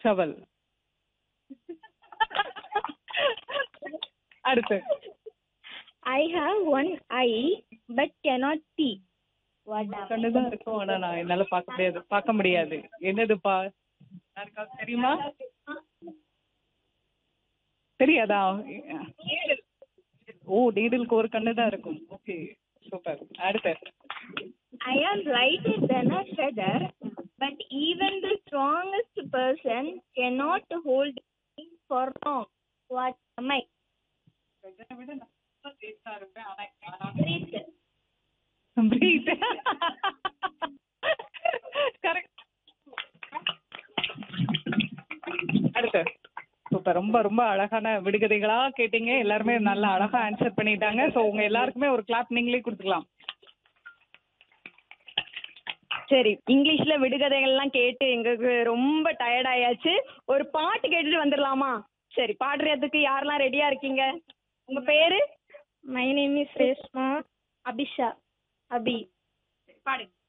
Shovel அடுத்து I have one eye but cannot see. What கண்ணுதான் இருக்கும் ஆனா நான் என்னால பார்க்க முடியாது பார்க்க முடியாது என்னதுப்பா யாருக்காவது தெரியுமா தெரியாதா ஓ நீடிலுக்கு ஒரு கண்ணு தான் இருக்கும் ஓகே சூப்பர் அடுத்து I am lighter than a feather, but even the strongest person cannot hold me for long. What am I? Breathe. Breathe. Correct. அடுத்து சூப்பர் ரொம்ப ரொம்ப அழகான விடுகதைகளா கேட்டீங்க எல்லாருமே நல்லா அழகா ஆன்சர் பண்ணிட்டாங்க சோ உங்க எல்லாருக்குமே ஒரு கிளாப் நீங்களே கொடுத்துக்கலாம் சரி இங்கிலீஷ்ல விடுகதைகள்லாம் கேட்டு எங்களுக்கு ரொம்ப டயர்ட் ஆயாச்சு ஒரு பாட்டு கேட்டுட்டு வந்துடலாமா சரி பாடுறதுக்கு யாரெல்லாம் ரெடியா இருக்கீங்க உங்க பேரு My name is Reshma Abhisha. Abhi. பாடுங்க